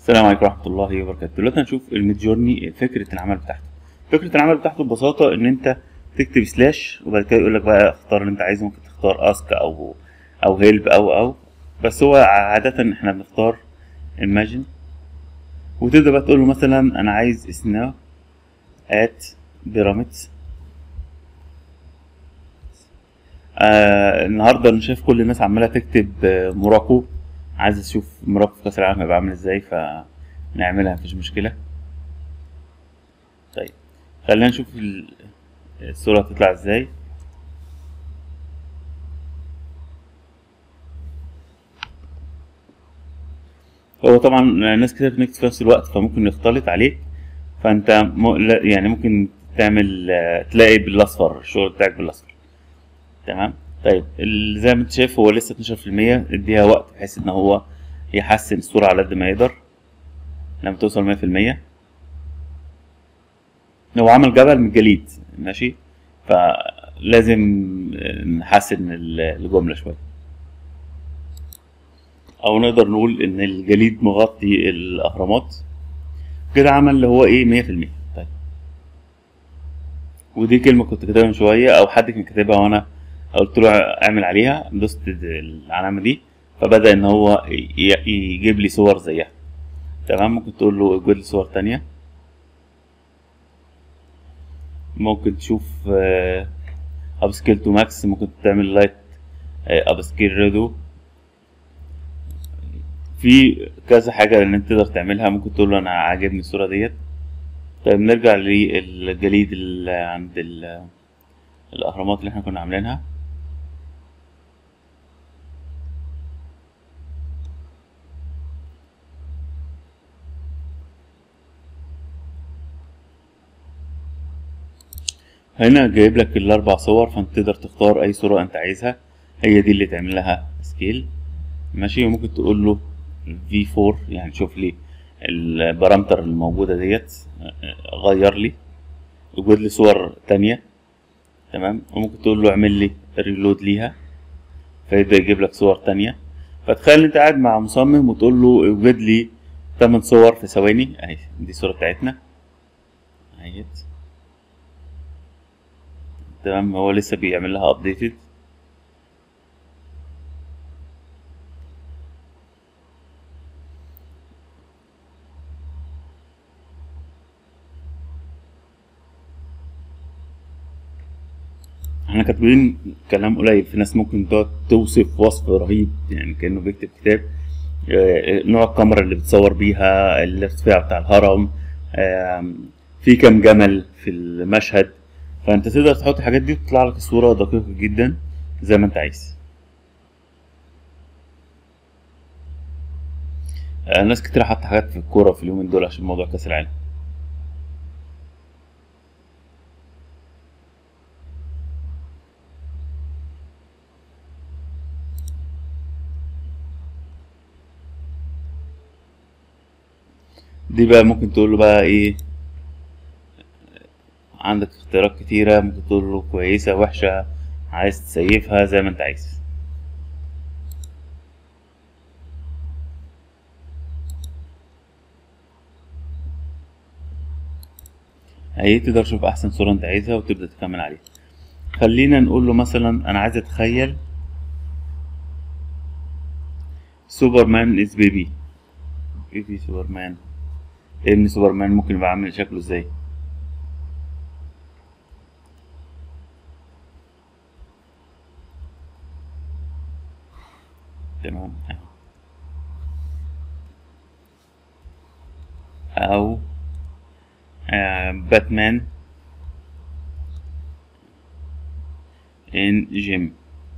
السلام عليكم ورحمة الله وبركاته دلوقتي هنشوف الميد جورني فكرة العمل بتاعته فكرة العمل بتاعته ببساطة إن أنت تكتب سلاش وبعد كده يقول لك بقى اختار اللي أنت عايزه ممكن تختار اسك أو أو هيلب أو أو بس هو عادة إحنا بنختار imagine وتبدأ بقى تقول له مثلا أنا عايز سناو at pyramids آه النهارده انا شايف كل الناس عماله تكتب آه، موراكو عايز اشوف موراكو في كاس العالم هيبقى عامل ازاي فنعملها مفيش مشكله طيب خلينا نشوف ال- الصوره هتطلع ازاي هو طبعا ناس كتير بتكتب في نفس الوقت فممكن يختلط عليك فانت م... لا- يعني ممكن تعمل آه، تلاقي بالاصفر الشغل بتاعك بالاصفر تمام طيب ال- زي ما انت شايف هو لسه 12% اديها وقت بحيث ان هو يحسن الصورة على قد ما يقدر لما توصل 100% هو عمل جبل من الجليد ماشي فلازم نحسن ال- الجملة شوية او نقدر نقول ان الجليد مغطي الاهرامات كده عمل اللي هو ايه 100% طيب ودي كلمة كنت كاتبها من شوية أو حد كان كاتبها وأنا قلت له اعمل عليها دوست العلامة دي فبدأ إن هو ي- يجيب لي صور زيها تمام ممكن تقول له اجيب لي صور تانية ممكن تشوف اب سكيل تو ماكس ممكن تعمل لايت اب سكيل ريدو في كذا حاجة إن أنت تقدر تعملها ممكن تقول له أنا عاجبني الصورة ديت طيب نرجع للجليد اللي عند ال- الأهرامات اللي احنا كنا عاملينها هنا جايب لك الأربع صور فأنت تقدر تختار أي صورة أنت عايزها هي دي اللي تعمل لها سكيل ماشي وممكن تقول له V4 يعني شوف لي البارامتر الموجودة ديت غير لي وجود لي صور تانية تمام وممكن تقول له اعمل لي ريلود ليها فيبدأ يجيب لك صور تانية فتخيل انت قاعد مع مصمم وتقول له اوجد لي 8 صور في ثواني اهي دي الصورة بتاعتنا اهيت تمام هو لسه بيعمل لها ابديتد احنا كاتبين كلام قليل في ناس ممكن تقعد توصف وصف رهيب يعني كانه بيكتب كتاب آه، نوع الكاميرا اللي بتصور بيها الارتفاع بتاع الهرم آم، في كام جمل في المشهد فانت تقدر تحط الحاجات دي وتطلع لك الصورة دقيقة جدا زي ما انت عايز آه، ناس كتير حاطة حاجات في الكورة في اليومين دول عشان موضوع كأس العالم دي بقى ممكن تقول له بقى ايه عندك اختيارات كتيرة ممكن تقول له كويسة وحشة عايز تسيفها زي ما انت عايز اهي تقدر تشوف احسن صورة انت عايزها وتبدأ تكمل عليها خلينا نقول له مثلا انا عايز اتخيل سوبرمان از بيبي بيبي سوبرمان ابن سوبرمان ممكن يبقى عامل شكله ازاي تمام او آه، باتمان ان جيم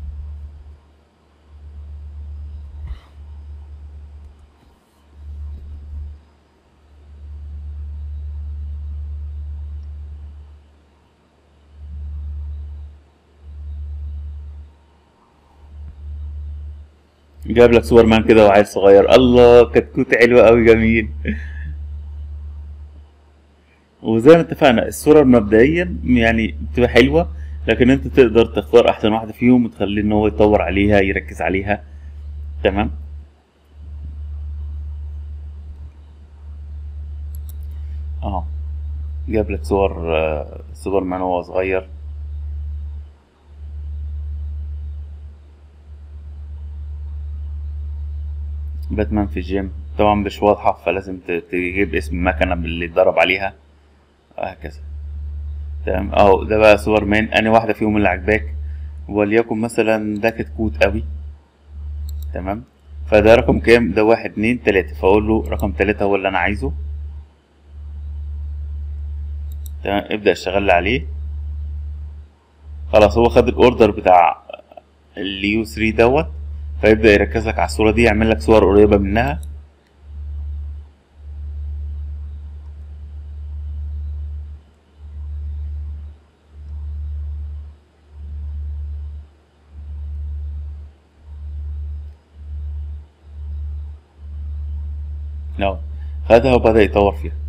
جاب لك سوبر مان كده وعيل صغير الله كتكوت حلوة قوي جميل وزي ما اتفقنا الصورة مبدئيا يعني بتبقى حلوة لكن انت تقدر تختار احسن واحدة فيهم وتخليه ان هو يطور عليها يركز عليها تمام اهو جاب لك صور آه، سوبرمان وهو صغير باتمان في الجيم طبعا مش واضحة فلازم ت- تجيب اسم المكنة اللي اتدرب عليها وهكذا تمام اهو ده بقى سوبرمان انهي واحدة فيهم اللي عجباك وليكن مثلا ده كتكوت قوي تمام فده رقم كام ده واحد اتنين تلاتة فاقول له رقم تلاتة هو اللي انا عايزه تمام ابدأ اشتغل عليه خلاص هو خد الاوردر بتاع اليو 3 دوت فيبدأ يركز لك على الصورة دي يعمل لك صور قريبة منها اهو خدها وبدأ يطور فيها